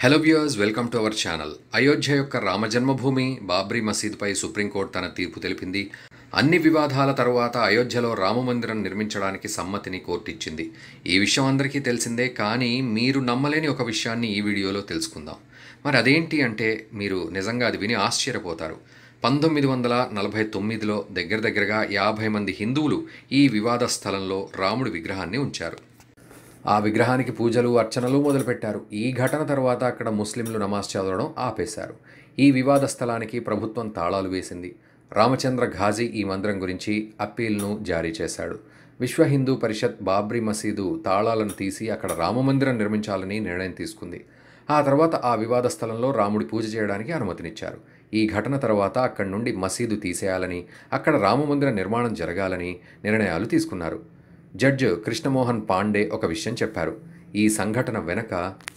hello viewers welcome to our channel Ayodhya యొక్క Ramjanmabhoomi Babri మసీద్పై supreme court తన తీర్పు తెలిపింది అన్ని వివాదాల తరువాత అయోధ్యలో రామమందిరం నిర్మించడానికి సమ్మతిని కోర్టు ఇచ్చింది ఈ విషయం అందరికీ తెలిసిందే కానీ మీరు నమ్మలేని ఒక విషయాన్ని ఈ వీడియోలో తెలుసుకుందాం మరి అదేంటి అంటే మీరు నిజంగా అది విని ఆశ్చర్యపోతారు పంతొమ్మిది వందల నలభై తొమ్మిదిలో దగ్గర దగ్గరగా యాభై మంది హిందువులు ఈ వివాద స్థలంలో రాముడి విగ్రహాన్ని ఉంచారు ఆ విగ్రహానికి పూజలు అర్చనలు మొదలుపెట్టారు ఈ ఘటన తర్వాత అక్కడ ముస్లింలు నమాజ్ చదవడం ఆపేశారు ఈ వివాద స్థలానికి ప్రభుత్వం తాళాలు వేసింది రామచంద్ర ఘాజీ ఈ మందిరం గురించి అప్పీల్ను జారీ చేశాడు విశ్వ హిందూ పరిషత్ బాబ్రీ మసీదు తాళాలను తీసి అక్కడ రామమందిరం నిర్మించాలని నిర్ణయం తీసుకుంది ఆ తర్వాత ఆ వివాద స్థలంలో రాముడి పూజ చేయడానికి అనుమతినిచ్చారు ఈ ఘటన తర్వాత అక్కడి నుండి మసీదు తీసేయాలని అక్కడ రామమందిర నిర్మాణం జరగాలని నిర్ణయాలు తీసుకున్నారు జడ్జ్ కృష్ణమోహన్ పాండే ఒక విషయం చెప్పారు ఈ సంఘటన వెనక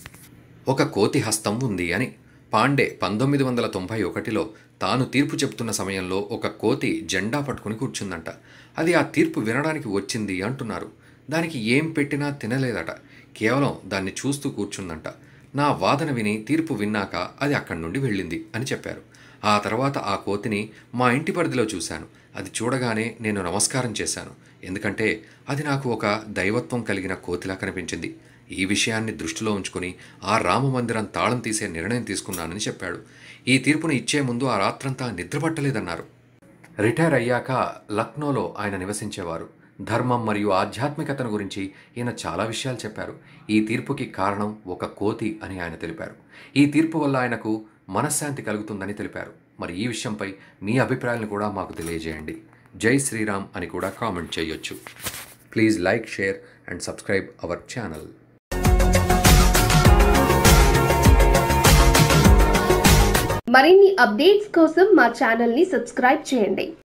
ఒక కోతి హస్తం ఉంది అని పాండే పంతొమ్మిది వందల తొంభై ఒకటిలో తాను తీర్పు చెప్తున్న సమయంలో ఒక కోతి జెండా పట్టుకుని కూర్చుందంట అది ఆ తీర్పు వినడానికి వచ్చింది అంటున్నారు దానికి ఏం పెట్టినా తినలేదట కేవలం దాన్ని చూస్తూ కూర్చుందంట నా వాదన విని తీర్పు విన్నాక అది అక్కడి నుండి వెళ్ళింది అని చెప్పారు ఆ తర్వాత ఆ కోతిని మా ఇంటి పరిధిలో చూశాను అది చూడగానే నేను నమస్కారం చేశాను ఎందుకంటే అది నాకు ఒక దైవత్వం కలిగిన కోతిలా కనిపించింది ఈ విషయాన్ని దృష్టిలో ఉంచుకుని ఆ రామ మందిరం తాళం తీసే నిర్ణయం తీసుకున్నానని చెప్పాడు ఈ తీర్పును ఇచ్చే ముందు ఆ రాత్రంతా నిద్రపట్టలేదన్నారు రిటైర్ అయ్యాక లక్నోలో ఆయన నివసించేవారు ధర్మం మరియు ఆధ్యాత్మికతను గురించి ఈయన చాలా విషయాలు చెప్పారు ఈ తీర్పుకి కారణం ఒక కోతి అని ఆయన తెలిపారు ఈ తీర్పు వల్ల ఆయనకు మనశ్శాంతి కలుగుతుందని తెలిపారు మరి ఈ విషయంపై మీ అభిప్రాయాలను కూడా మాకు తెలియజేయండి జై శ్రీరామ్ అని కూడా కామెంట్ చేయొచ్చు please like share and subscribe our channel మరిన్ని అప్డేట్స్ కోసం మా ఛానల్ని సబ్స్క్రైబ్ చేయండి